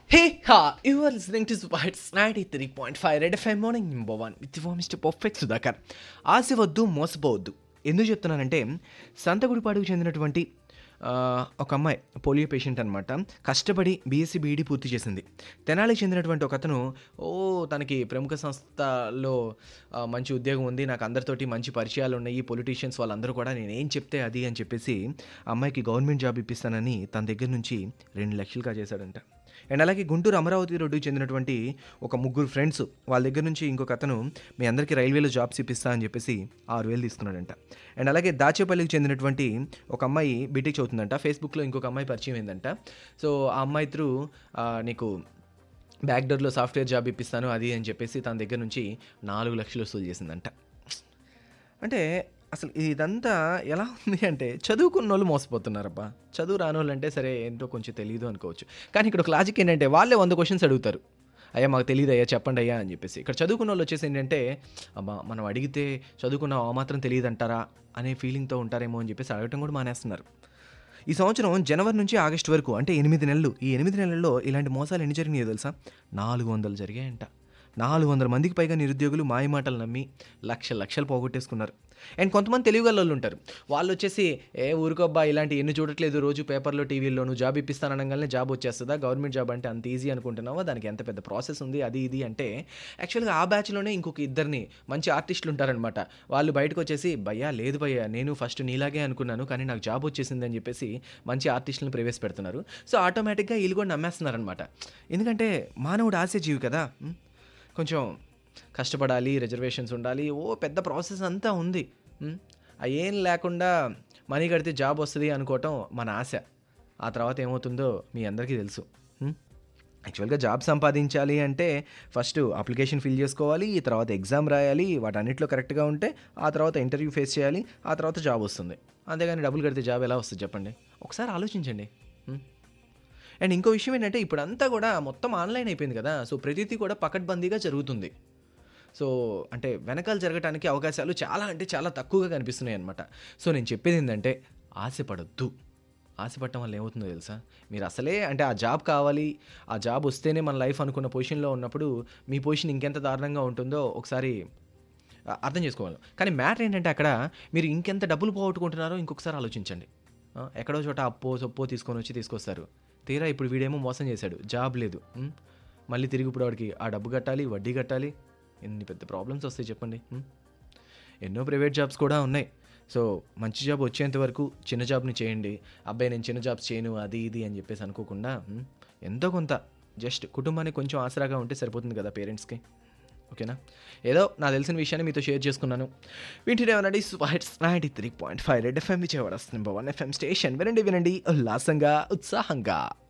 Hey, ha! You are listening to Spites 93.5 Red FM morning number one with mister perfect Sudhakar ఆశ వద్దు మోసపోవద్దు ఎందుకు చెప్తున్నానంటే సంతగుడిపాడుకు చెందినటువంటి ఆ, ఒక అమ్మాయి పోలియో పేషెంట్ అనమాట కష్టపడి బీఎస్సీ బీఈడీ పూర్తి చేసింది తెనాలికి చెందినటువంటి ఒక అతను ఓ తనకి ప్రముఖ సంస్థలో ఆ, మంచి ఉద్యోగం ఉంది నాకు అందరితోటి మంచి పరిచయాలు ఉన్నాయి పొలిటీషియన్స్ వాళ్ళందరూ కూడా నేను ఏం చెప్తే అది అని చెప్పేసి ఆ అమ్మాయికి గవర్నమెంట్ జాబ్ ఇప్పిస్తానని తన దగ్గర నుంచి రెండు లక్షలుగా చేశాడంట అండ్ అలాగే గుంటూరు అమరావతి రోడ్డుకి చెందినటువంటి ఒక ముగ్గురు ఫ్రెండ్స్ వాళ్ళ దగ్గర నుంచి ఇంకొక అతను మీ అందరికీ రైల్వేలో జాబ్స్ ఇప్పిస్తా అని చెప్పేసి ఆరు వేలు తీసుకున్నాడంట అండ్ అలాగే దాచేపల్లికి చెందినటువంటి ఒక అమ్మాయి బీటెక్ చదువుతుందంట ఫేస్బుక్లో ఇంకొక అమ్మాయి పరిచయం అయిందంట సో ఆ అమ్మాయి త్రూ నీకు బ్యాక్ డోర్లో సాఫ్ట్వేర్ జాబ్ ఇప్పిస్తాను అది అని చెప్పేసి తన దగ్గర నుంచి నాలుగు లక్షలు వసూలు చేసిందంట అంటే అసలు ఇదంతా ఎలా ఉంది అంటే చదువుకున్న వాళ్ళు మోసపోతున్నారబ్బా చదువు రాని వాళ్ళు అంటే సరే ఏంటో కొంచెం తెలియదు అనుకోవచ్చు కానీ ఇక్కడ ఒక లాజిక్ ఏంటంటే వాళ్ళే వంద క్వశ్చన్స్ అడుగుతారు అయ్యా మాకు తెలియదు అయ్యా చెప్పండి అయ్యా అని చెప్పేసి ఇక్కడ చదువుకున్న వాళ్ళు వచ్చేసి ఏంటంటే అబ్బా మనం అడిగితే చదువుకున్న ఆ మాత్రం తెలియదు అంటారా అనే ఫీలింగ్తో ఉంటారేమో అని చెప్పేసి అడగటం కూడా మానేస్తున్నారు ఈ సంవత్సరం జనవరి నుంచి ఆగస్టు వరకు అంటే ఎనిమిది నెలలు ఈ ఎనిమిది నెలల్లో ఇలాంటి మోసాలు ఎన్ని జరిగినాయో తెలుసా నాలుగు వందలు జరిగాయంట నాలుగు వందల మందికి పైగా నిరుద్యోగులు మాయమాటలు నమ్మి లక్ష లక్షలు పోగొట్టేసుకున్నారు అండ్ కొంతమంది తెలివిగల వాళ్ళు ఉంటారు వాళ్ళు వచ్చేసి ఏ ఊరుకోబ్బా ఇలాంటి ఎన్ని చూడట్లేదు రోజు పేపర్లో టీవీలోను జాబ్ ఇప్పిస్తాననగానే జాబ్ వచ్చేస్తుందా గవర్నమెంట్ జాబ్ అంటే అంత ఈజీ అనుకుంటున్నావా దానికి ఎంత పెద్ద ప్రాసెస్ ఉంది అది ఇది అంటే యాక్చువల్గా ఆ బ్యాచ్లోనే ఇంకొక ఇద్దరిని మంచి ఆర్టిస్టులు ఉంటారనమాట వాళ్ళు బయటకు వచ్చేసి భయ్యా లేదు భయ్యా నేను ఫస్ట్ నీలాగే అనుకున్నాను కానీ నాకు జాబ్ వచ్చేసింది అని చెప్పేసి మంచి ఆర్టిస్టులను ప్రవేశపెడుతున్నారు సో ఆటోమేటిక్గా వీళ్ళు కూడా నమ్మేస్తున్నారనమాట ఎందుకంటే మానవుడు ఆశ జీవి కదా ఉం? కొంచెం కష్టపడాలి రిజర్వేషన్స్ ఉండాలి ఓ పెద్ద ప్రాసెస్ అంతా ఉంది ఉం? ఆ ఏం లేకుండా మనీ కడితే జాబ్ వస్తుంది అనుకోవటం మన ఆశ ఆ తర్వాత ఏమవుతుందో మీ అందరికీ తెలుసు ఉం? యాక్చువల్గా జాబ్ సంపాదించాలి అంటే ఫస్ట్ అప్లికేషన్ ఫిల్ చేసుకోవాలి ఈ తర్వాత ఎగ్జామ్ రాయాలి వాటన్నిటిలో కరెక్ట్గా ఉంటే ఆ తర్వాత ఇంటర్వ్యూ ఫేస్ చేయాలి ఆ తర్వాత జాబ్ వస్తుంది అంతేగాని డబ్బులు కడితే జాబ్ ఎలా వస్తుంది చెప్పండి ఒకసారి ఆలోచించండి ఉం? అండ్ ఇంకో విషయం ఏంటంటే ఇప్పుడంతా కూడా మొత్తం ఆన్లైన్ అయిపోయింది కదా సో ప్రతిదీ కూడా పకడ్బందీగా జరుగుతుంది సో అంటే వెనకాల జరగడానికి అవకాశాలు చాలా అంటే చాలా తక్కువగా కనిపిస్తున్నాయి అనమాట సో నేను చెప్పేది ఏంటంటే ఆశపడొద్దు ఆశపడటం వల్ల ఏమవుతుందో తెలుసా మీరు అసలే అంటే ఆ జాబ్ కావాలి ఆ జాబ్ వస్తేనే మన లైఫ్ అనుకున్న పొజిషన్లో ఉన్నప్పుడు మీ పొజిషన్ ఇంకెంత దారుణంగా ఉంటుందో ఒకసారి ఆ, అర్థం చేసుకోవాలి కానీ మ్యాటర్ ఏంటంటే అక్కడ మీరు ఇంకెంత డబ్బులు పోగొట్టుకుంటున్నారో ఇంకొకసారి ఆలోచించండి ఆ, ఎక్కడో చోట అప్పో సొప్పో తీసుకొని వచ్చి తీసుకొస్తారు తీరా ఇప్పుడు వీడేమో మోసం చేశాడు జాబ్ లేదు ఉం? మళ్ళీ తిరిగి ఇప్పుడు వాడికి ఆ డబ్బు కట్టాలి వడ్డీ కట్టాలి ఎన్ని పెద్ద ప్రాబ్లమ్స్ వస్తాయి చెప్పండి ఉం? ఎన్నో ప్రైవేట్ జాబ్స్ కూడా ఉన్నాయి సో మంచి జాబ్ వచ్చేంత వరకు చిన్న జాబ్ని చేయండి అబ్బాయి నేను చిన్న జాబ్స్ చేయను అది ఇది అని చెప్పేసి అనుకోకుండా ఉం, ఎంతో కొంత జస్ట్ కుటుంబానికి కొంచెం ఆసరాగా ఉంటే సరిపోతుంది కదా పేరెంట్స్కి ఓకేనా ఏదో నాకు తెలిసిన విషయాన్ని మీతో షేర్ చేసుకున్నాను వింటూనే వినండి స్వైట్స్ ninety three point five red FM Vijayawada number one FM station వినండి వినండి ఉల్లాసంగా ఉత్సాహంగా